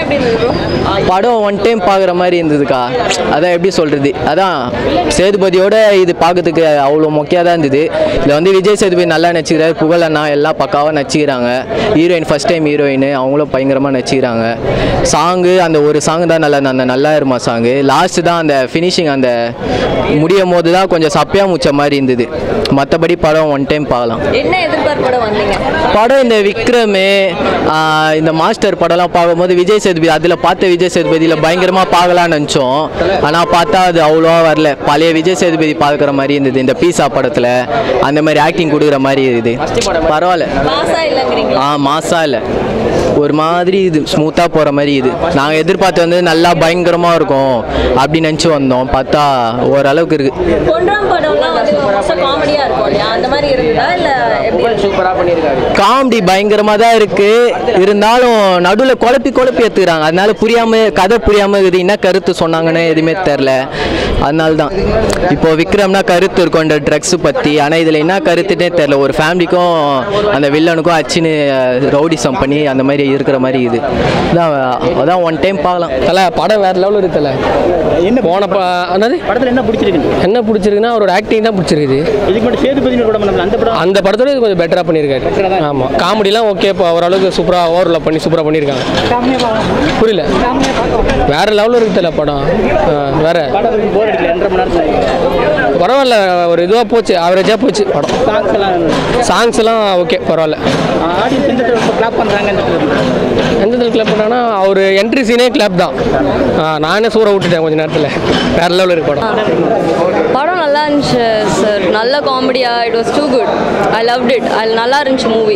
எப்படி இருந்தது ப்ரோ படம் ஒன் டைம் பார்க்குற மாதிரி இருந்ததுக்கா அதான் எப்படி சொல்கிறது அதான் சேதுபதியோட இது பார்க்கறதுக்கு அவ்வளோ மொக்கையாக தான் இருந்தது இதில் வந்து விஜய் சேதுபதி நல்லா நடிச்சுக்கிறாரு புகழ் அண்ணா எல்லாம் பக்காவாக நடிச்சுக்கிறாங்க ஹீரோயின் ஃபஸ்ட் டைம் ஹீரோயின் அவங்களும் பயங்கரமாக நடிச்சுக்கிறாங்க சாங்கு அந்த ஒரு சாங் தான் நல்லா அந்த நல்லா இருமா சாங்கு லாஸ்ட்டு தான் அந்த ஃபினிஷிங் அந்த முடியும் போது தான் கொஞ்சம் சப்பையாக முச்ச மாதிரி இருந்தது மற்றபடி படம் ஒன் டைம் பார்க்கலாம் என்ன எதிர்பார்ப்போட வந்தீங்க படம் இந்த விக்ரமு ஆஹ் இந்த மாஸ்டர் படம்லாம் பார்க்கும்போது விஜய் சேதுபதி அதில் பார்த்த விஜய் சேதுபதியில் பயங்கரமாக பார்க்கலாம்னு நினச்சோம் ஆனால் பார்த்தா அது அவ்வளோவா வரல பழைய விஜய் சேதுபதி பார்க்குற மாதிரி இருந்தது இந்த பீஸா படத்தில் அந்த மாதிரி ஆக்டிங் கொடுக்குற மாதிரி இருக்குது பரவாயில்ல மாசா இல்லைங்கிறீங்களா ஆ மாசா இல்லை ஒரு மாதிரி இது ஸ்மூத்தாக போகிற மாதிரி இது நாங்கள் எதிர்பார்த்து வந்து நல்லா பயங்கரமாக இருக்கும் அப்படி நினச்சி வந்தோம் பார்த்தா ஓரளவுக்கு இருக்குது பொன்றாம் படம்லாம் வந்து மோஸ்ட்டாக காமெடியாக இருக்கும் இல்லையா அந்த மாதிரி இருந்ததா இல்லை எப்படி சூப்பராக பண்ணியிருக்காரு காமெடி பயங்கரமாக தான் இருக்குது இருந்தாலும் நடுவில் குழப்பி குழப்பி எடுத்துக்கிறாங்க அதனால புரியாமல் கதை புரியாமல் இருக்குது என்ன கருத்து சொன்னாங்கன்னு எதுவுமே தெரில அதனால தான் இப்போ விக்ரம்னா கருத்து இருக்கும் இந்த ட்ரக்ஸ் பற்றி ஆனால் இதில் என்ன கருத்துனே தெரில ஒரு ஃபேமிலிக்கும் அந்த வில்லனுக்கும் அச்சின்னு ரவுடிசம் பண்ணி அந்த மாதிரி இருக்கிற மாதிரி இது அதான் அதான் ஒன் டைம் பார்க்கலாம் தலை படம் வேற லெவலில் இருக்கு தலை என்ன போன ப என்னது படத்தில் என்ன பிடிச்சிருக்கு என்ன பிடிச்சிருக்குன்னா அவரோட ஆக்டிங் தான் பிடிச்சிருக்குது இதுக்கு மட்டும் சேதுபதினு ஒரு படம் பண்ணல அந்த படம் அந்த படத்தோட இது கொஞ்சம் பெட்டராக பண்ணியிருக்காரு ஆமாம் காமெடிலாம் ஓகே இப்போ ஓரளவுக்கு சூப்பராக ஓவரில் பண்ணி சூப்பராக பண்ணியிருக்காங்க புரியல வேற லெவலில் இருக்கு தலை படம் ஆ, வேற படம் போர் அடிக்கல ரெண்டரை மணி நேரத்தில் பரவாயில்ல ஒரு இதுவாக போச்சு ஆவரேஜாக போச்சு படம் சாங்ஸ் எல்லாம் சாங்ஸ் எல்லாம் ஓகே பரவாயில்ல ஆடியன்ஸ் எந்த இடத்துல கிளாப் பண்ணுறாங்க இந்த இடத்துல எந்த இதில் கிளப் பண்ணாங்கன்னா அவர் என்ட்ரி சீனே கிளப் தான் ஆ, நானே சூற விட்டுட்டேன் கொஞ்ச நேரத்தில் வேற லெவலில் இருக்கு படம் படம் நல்லா இருந்துச்சு சார் நல்ல காமெடியா it was too good I loved it அது நல்லா இருந்துச்சு மூவி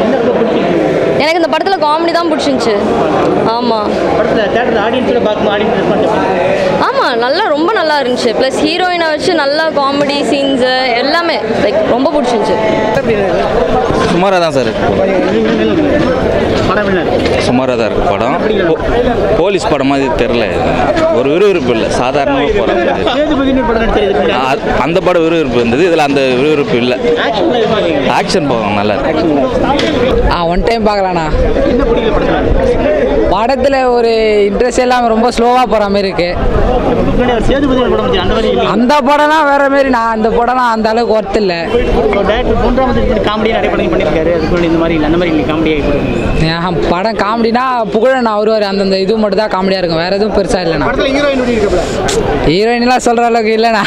எனக்கு இந்த படத்தில் காமெடி தான் பிடிச்சிருந்துச்சு ஆமாம் படத்தில் தேட்டரில் ஆடியன்ஸோட பார்க்கும்போது ஆடியன்ஸ் ரெஸ்பான்ஸ் ஆமாம் நல்லா ரொம்ப நல்லா இருந்துச்சு ப்ளஸ் ஹீரோயினை வச்சு நல்லா காமெடி சீன்ஸு எல்லாமே லைக் ரொம்ப பிடிச்சிருந்துச்சு சுமாராக தான் சார் படம் என்ன சுமாராக தான் இருக்குது படம் போ- போலீஸ் படம் மாதிரி தெரில இது ஒரு விறுவிறுப்பு இல்லை சாதாரணமாக போகிற மாதிரி சேதுபதினு ஒரு படம் நடிச்சிருக்கு அ- அந்த படம் விறுவிறுப்பு இருந்தது இதில் அந்த விறுவிறுப்பு இல்லை ஆக்ஷன்ல எதிர்பார்க்குறீங்க ஆக்ஷன் படம் நல்லா இருக்கு ஆ ஒன் டைம் பார்க்கலாண்ணா என்ன பிடிக்கல படத்தில் படத்தில் ஒரு இன்ட்ரெஸ்ட் இல்லாமல் ரொம்ப ஸ்லோவாக போகிற மாதிரி இருக்கு முன்னாடி அவர் சேதுபதி ஒரு படம் வந்துச்சு அந்த மாதிரி இல்லை அந்த படம்லாம் வேற மாதிரி நான் அந்த படம்லாம் அந்த அளவுக்கு ஒர்த் இல்லை டேரக்டர் மூன்றாவது இப்படி காமெடியாக நிறைய படம் பண்ணியிருக்காரு அதுக்கு இந்த மாதிரி இல்லை அந்த மாதிரி இல்லை காமெடியாக ஆஹ், படம் காமெடினா புகழன் வருவார் அந்தந்த இது மட்டும் தான் காமெடியாக இருக்கும் வேற எதுவும் பெருசாக இல்லைண்ணா படத்தில் ஹீரோயின் எப்படி இருக்கப்பல ஹீரோயின்லாம் சொல்கிற அளவுக்கு இல்லைண்ணா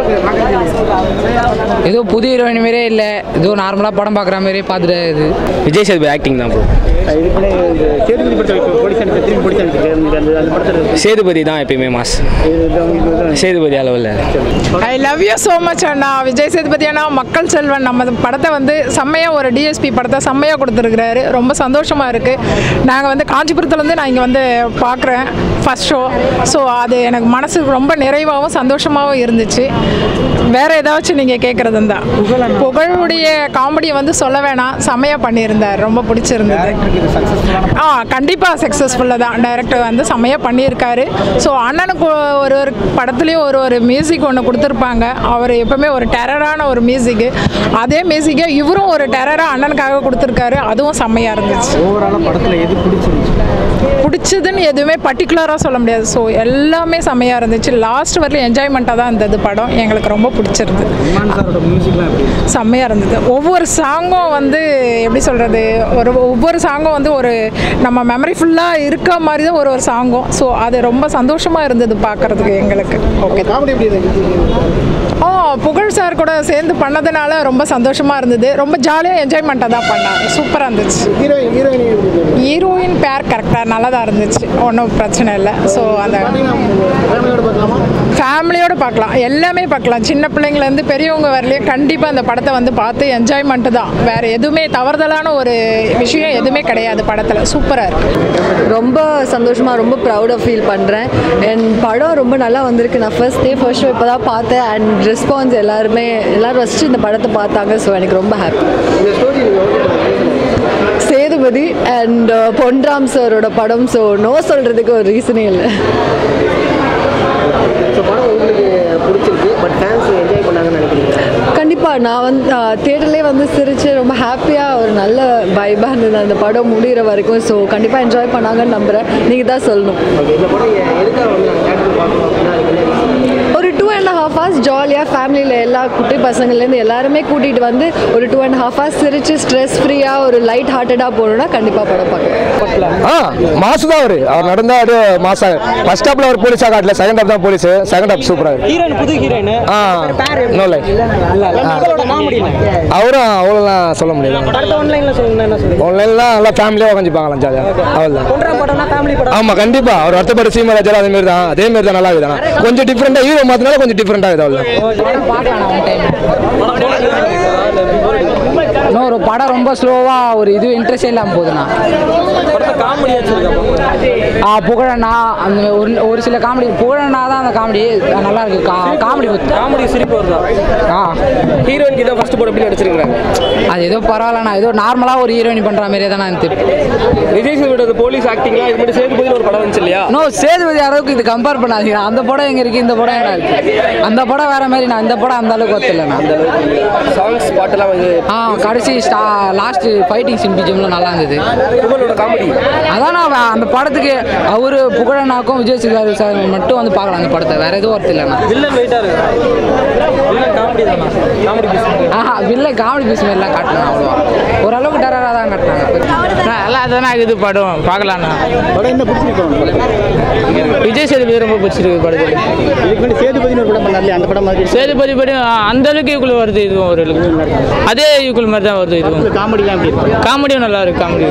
ஏதோ புது ஹீரோயின் மாரியே இல்லை ஏதோ நார்மலாக படம் பார்க்குற மாதிரியே பார்த்துட்டு இது விஜய் சேதுபதி ஆக்டிங் தான் ப்ரோ இதுக்குள்ளே இந்த சேதுபதி படத்தில் இப்போ போலீஸ் அனுப்பி திரும்பி போலீஸ் அனுப்பிச்சு அந்த அந்த படத்தில் சேதுபதி தான் எப்பயுமே மாஸ் சேதுபதி அளவில் I love you so much அண்ணா விஜய் சேதுபதி அண்ணா மக்கள் செல்வன் நம்ம படத்தை வந்து செம்மையாக ஒரு டிஎஸ்பி படத்தை செம்மையாக கொடுத்துருக்குறாரு ரொம்ப சந்தோஷமாக இருக்குது நாங்கள் வந்து காஞ்சிபுரத்துலேருந்து நான் இங்கே வந்து பார்க்குறேன் ஃபஸ்ட் ஷோ ஸோ அது எனக்கு மனசுக்கு ரொம்ப நிறைவாகவும் சந்தோஷமாகவும் இருந்துச்சு வேறு ஏதாச்சும் நீங்கள் கேட்குறது தான் புகழுடைய காமெடியை வந்து சொல்ல வேணாம் செம்மையாக பண்ணியிருந்தார் ரொம்ப பிடிச்சிருந்தது ஆ கண்டிப்பாக சக்ஸஸ்ஃபுல்லாக தான் டைரக்டர் வந்து செம்மையாக பண்ணியிருக்காரு ஸோ அண்ணனுக்கு ஒரு ஒரு படத்துலேயும் ஒரு ஒரு மியூசிக் ஒன்று கொடுத்துருப்பாங்க அவர் எப்பவுமே ஒரு டெரரான ஒரு மியூசிக்கு அதே மியூசிக்கை இவரும் ஒரு டெரராக அண்ணனுக்காக கொடுத்துருக்காரு அதுவும் செம்மையாக இருந்துச்சு ஓவராலாக படத்தில் எது பிடிச்சிருந்துச்சு பிடிச்சதுன்னு எதுவுமே பர்டிகுலராக சொல்ல முடியாது ஸோ எல்லாமே செம்மையாக இருந்துச்சு லாஸ்ட் வரலையும் என்ஜாய்மெண்ட்டாக தான் இருந்தது படம் எங்களுக்கு ரொம்ப பிடிச்சிருந்தது இமான் சாரோட மியூசிக்லாம் எப்படி செம்மையாக இருந்தது ஒவ்வொரு சாங்கும் வந்து எப்படி சொல்கிறது ஒரு ஒவ்வொரு சாங்கும் வந்து ஒரு நம்ம மெமரி ஃபுல்லாக இருக்க மாதிரி தான் ஒரு ஒரு சாங்கும் ஸோ அது ரொம்ப சந்தோஷமாக இருந்தது பார்க்குறதுக்கு எங்களுக்கு ஓகே காமெடி எப்படி இருந்துச்சு ஓ புகழ் சார் கூட சேர்ந்து பண்ணதுனால ரொம்ப சந்தோஷமாக இருந்தது ரொம்ப ஜாலியாக என்ஜாய்மெண்ட்டாக தான் பண்ணாங்க சூப்பராக இருந்துச்சு ஹீரோயின் ஹீரோயின் ஹீரோயின் பேர் கரெக்டாக நல்லா தான் இருந்துச்சு ஒன்றும் பிரச்சனை இல்லை ஸோ அந்த ஃபேமிலியோட பார்க்கலாமா ஃபேமிலியோடு பார்க்கலாம் எல்லாமே பார்க்கலாம் சின்ன பிள்ளைங்கலேருந்து பெரியவங்க வரலையும் கண்டிப்பாக அந்த படத்தை வந்து பார்த்து என்ஜாய்மெண்ட்டு தான் வேறு எதுவுமே தவறுதலான ஒரு விஷயம் எதுவுமே கிடையாது படத்தில் சூப்பராக இருக்குது ரொம்ப சந்தோஷமாக ரொம்ப ப்ரௌடாக ஃபீல் பண்ணுறேன் அண்ட் படம் ரொம்ப நல்லா வந்திருக்கு நான் ஃபர்ஸ்ட் டே ஃபர்ஸ்ட் ஷோ இப்போ தான் பார்த்தேன் அண்ட் ரெஸ்பான்ஸ் எல்லாருமே எல்லாரும் ரசிச்சு இந்த படத்தை பார்த்தாங்க ஸோ எனக்கு ரொம்ப ஹாப்பி சேதுபதி அண்ட் பொன்ராம் சாரோட படம் ஸோ நோ சொல்கிறதுக்கு ஒரு ரீசனே இல்லை ஸோ படம் உங்களுக்கு பிடிச்சிருக்கு பட் ஃபேன்ஸ் என்ஜாய் பண்ணாங்கன்னு நினைக்கிறீங்க கண்டிப்பாக நான் வந்து தேட்டர்லேயே வந்து சிரித்து ரொம்ப ஹாப்பியாக ஒரு நல்ல வைபாக இருந்தது அந்த படம் முடிகிற வரைக்கும் ஸோ கண்டிப்பாக என்ஜாய் பண்ணாங்கன்னு நம்புகிறேன் நீங்கள் தான் சொல்லணும் ஒரு டூ அண்ட் ஹாஃப் ஹவர்ஸ் ஜாலியாக ஃபேமிலியில் எல்லா குட்டி பசங்கள்லேருந்து எல்லாருமே கூட்டிகிட்டு வந்து ஒரு டூ அண்ட் ஹாஃப் ஹவர்ஸ் சிரித்து ஸ்ட்ரெஸ் ஃப்ரீயாக ஒரு லைட் ஹார்ட்டடாக போகணுன்னா கண்டிப்பாக படம் பார்க்கலாம் ஆ மாசு தான் அவர் அவர் நடந்தா அப்படியே மாசம் ஃபர்ஸ்ட் ஹாப்ல அவர் போலீஸாக காட்டல செகண்ட் ஹாப் தான் போலீஸ் செகண்ட் ஹாப் சூப்பராக ஹீரோயின் புது ஹீரோயின் ஆ நோ லைஃப் காமெடி அவரும் அவ்வளோலாம் சொல்ல முடியாது படத்தை ஆன்லைன்ல சொல்லுங்க என்ன சொல்லுங்க ஆன்லைன்லாம் நல்லா ஃபேமிலியாக உட்காந்து பார்க்கலாம் ஜாலியாக அவ்வளோதான் ஒன்றாம் படம்னா ஃபேமிலி படம் ஆமாம் கண்டிப்பாக அவர் வருத்தப்பட்ட சீமராஜர் அதே மாதிரி தான் அதே மாதிரி தான் நல்லா இருக்குது கொஞ்சம் டிஃப்ரெண்ட்டாக ஹீரோ மாற்றினாலும் கொஞ்சம் டிஃப்ரெண்ட்டாக இருக்குது அவ்வளோதான் பார்க்கலாம் நான் ஒன் டைம் இன்னும் ஒரு படம் ரொம்ப ஸ்லோவாக ஒரு இது இன்ட்ரெஸ்டே இல்லாமல் போகுதுண்ணா ஆ புகழண்ணா அந்த ஒரு ஒரு சில காமெடி புகழண்ணா தான் அந்த காமெடி நல்லா இருக்கு கா காமெடி காமெடி சிரிப்பு வருதா ஆ ஹீரோயினுக்கு இதான் ஃபர்ஸ்ட் படம் எப்படி நடிச்சிருக்காங்க அது ஏதோ பரவாயில்லண்ணா ஏதோ நார்மலாக ஒரு ஹீரோயின் பண்ணுற மாதிரியே தான் நான் விஜய் சேதுபதி போலீஸ் ஆக்டிங்லாம் இது மட்டும் சேதுபதினு ஒரு படம் வந்துச்சு இல்லையா நோ சேதுபதி அளவுக்கு இது கம்பேர் பண்ணாதீங்க அந்த படம் எங்கே இருக்குது இந்த படம் எங்கே இருக்கு அந்த படம் வேற மாதிரி நான் இந்த படம் அந்த அளவுக்கு ஒத்துலண்ணா சாங்ஸ் பாட்டெல்லாம் வந்து ஆ கடைசி ஸ்டா லாஸ்ட் ஃபைட்டிங் சிம்பி ஜிம்ல நல்லா இருந்தது புகழோட காமெடி அதான் நான் வே- அந்த படத்துக்கு அவரு புகழனாக்கும் விஜய் சேதுபதி சார் மட்டும் வந்து பார்க்கலாம் அந்த படத்தை வேற எதுவும் ஒர்த்து இல்லைண்ணா வில்லன் வெயிட்டா இருக்கு வில்லன் காமெடி தானா காமெடி பீஸ் ஆஹா வில்ல காமெடி பீஸ் மாதிரிலாம் காட்டலாம் அவ்வளோவா ஓரளவுக்கு டராக தான் காட்டினாங்க நல்லா தானே இது படம் பார்க்கலாண்ணா படம் என்ன பிடிச்சிருக்கோம் விஜய் சேதுபதி ரொம்ப பிடிச்சிருக்கு படத்தில் இதுக்கு முன்னாடி சேதுபதினு ஒரு படம் பண்ணார்ல அந்த படம் மாதிரி சேதுபதி படம் ஆ, அந்த அளவுக்கு ஈக்குவல் வருது இதுவும் ஒரு அளவுக்கு அதே ஈக்குவல் மாதிரி தான் வருது இதுவும் காமெடிலாம் எப்படி இருக்கு காமெடியும் நல்லா இருக்கு காமெடி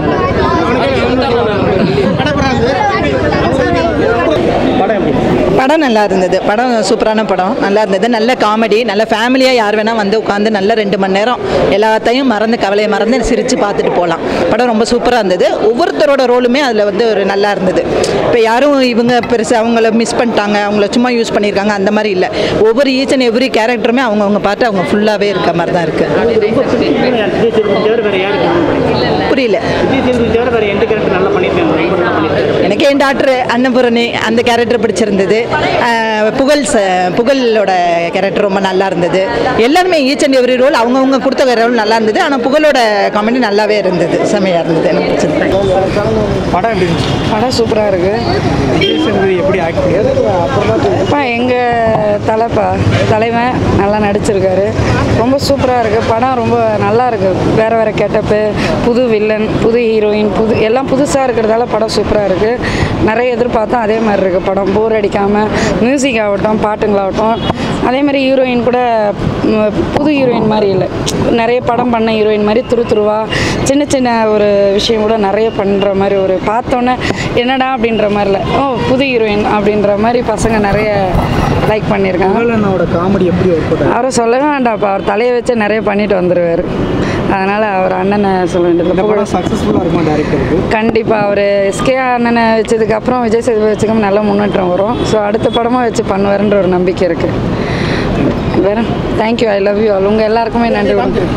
படம் எப்படி படம் நல்லா இருந்தது படம் சூப்பரான படம் நல்லா இருந்தது நல்ல காமெடி நல்ல ஃபேமிலியாக யார் வேணால் வந்து உட்காந்து நல்ல ரெண்டு மணி நேரம் எல்லாத்தையும் மறந்து கவலையை மறந்து சிரித்து பார்த்துட்டு போகலாம் படம் ரொம்ப சூப்பராக இருந்தது ஒவ்வொருத்தரோட ரோலுமே அதில் வந்து ஒரு நல்லா இருந்தது இப்போ யாரும் இவங்க பெருசு அவங்கள மிஸ் பண்ணிட்டாங்க அவங்கள சும்மா யூஸ் பண்ணியிருக்காங்க அந்த மாதிரி இல்லை ஒவ்வொரு ஈச் அண்ட் எவ்ரி கேரக்டருமே அவங்கவுங்க பார்த்து அவங்க ஃபுல்லாகவே இருக்க மாதிரி தான் இருக்குது விஜய் சேதுபதி தவிர வேற யாருக்கு புரியல விஜய் சேதுபதி தவிர வேற எந்த கேரக்டர் நல்லா பண்ணியிருக்காங்க ரொம்ப நல்லா பண்ணியிருக்காங்க எனக்கு என் டாக்டர் அன்னபூரணி அந்த கேரக்டர் பிடிச்சிருந்தது அஹ் புகழ் ச- புகழோட கேரக்டர் ரொம்ப நல்லா இருந்தது எல்லாருமே ஈச் அண்ட் எவ்ரி ரோல் அவங்கவுங்க கொடுத்த ரோல் நல்லா இருந்தது ஆனால் புகழோட காமெடி நல்லாவே இருந்தது செமையாக இருந்தது எனக்கு பிடிச்சிருந்தது படம் எப்படி இருந்துச்சு படம் சூப்பராக இருக்குது விஜய் சேதுபதி எப்படி ஆக்ட் பண்ணியாரு அப்பா எங்கள் தலைப்பா தலைவன் நல்லா நடிச்சிருக்காரு ரொம்ப சூப்பராக இருக்குது படம் ரொம்ப நல்லா இருக்குது வேறு வேறு கெட்டப்பு புது வில்லன் புது ஹீரோயின் புது எல்லாம் புதுசாக இருக்கிறதால படம் சூப்பராக இருக்குது நிறைய எதிர்பார்த்தோம் அதே மாதிரி இருக்குது படம் போர் அடிக்காமல் மியூசிக் ஆகட்டும் பாட்டுங்களாகட்டும் அதே மாதிரி ஹீரோயின் கூட ம், புது ஹீரோயின் மாதிரி இல்லை நிறைய படம் பண்ண ஹீரோயின் மாதிரி துரு துருவா சின்ன சின்ன ஒரு விஷயம் கூட நிறைய பண்ணுற மாதிரி ஒரு பார்த்தோன்னே என்னடா அப்படின்ற மாதிரி இல்லை ஓ புது ஹீரோயின் அப்படின்ற மாதிரி பசங்க நிறைய லைக் பண்ணியிருக்காங்க புகழனோட காமெடி எப்படி ஒர்க் அவுட் அவரை சொல்லவே வேண்டாம்ப்பா அவர் தலையை வச்சு நிறைய பண்ணிட்டு வந்துடுவார் அதனால் அவர் அண்ணனை சொல்ல வேண்டியது படம் சக்ஸஸ்ஃபுல்லாக இருக்குமா டேரக்டருக்கு கண்டிப்பாக அவர் எஸ்கே அண்ணனை வச்சதுக்கப்புறம் விஜய் சேதுபதி வச்சுக்கும் நல்ல முன்னேற்றம் வரும் ஸோ அடுத்த படமாக வச்சு பண்ணுவாருன்ற ஒரு நம்பிக்கை இருக்குது வேற thank you I love you all உங்கள் எல்லாருக்குமே நன்றி வணக்கம்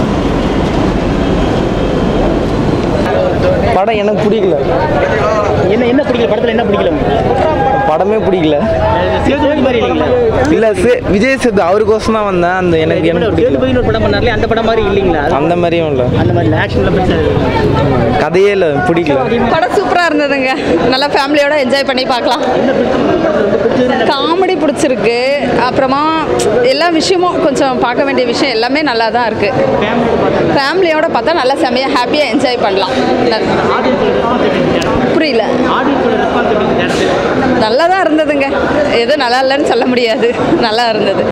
படம் எனக்கு பிடிக்கல என்ன என்ன பிடிக்கல படத்தில் என்ன பிடிக்கல உங்களுக்கு? படமே பிடிக்கல சேதுபதி மாதிரி இல்லைங்களா இல்லை விஜய் சேது அவருக்கோசம் தான் வந்தேன் அந்த எனக்கு எனக்கு பிடிக்கல சேதுபதினு ஒரு படம் பண்ணார்ல அந்த படம் மாதிரி இல்லைங்களா அந்த மாதிரியும் இல்லை அந்த மாதிரி ஆக்ஷன்ல பெருசாக கதையே இல்லை பிடிக்கல படம் சூப்பராக இருந்ததுங்க நல்லா ஃபேமிலியோட என்ஜாய் பண்ணி பார்க்கலாம் காமெடி பிடிச்சிருக்கு அப்புறமா எல்லா விஷயமும் கொஞ்சம் பார்க்க வேண்டிய விஷயம் எல்லாமே நல்லா தான் இருக்குது ஃபேமிலியோட பார்த்தா நல்லா செமையாக ஹாப்பியாக என்ஜாய் பண்ணலாம் நல்- புரியல நல்லா தான் இருந்ததுங்க எதுவும் நல்லா இல்லைன்னு சொல்ல முடியாது நல்லா இருந்தது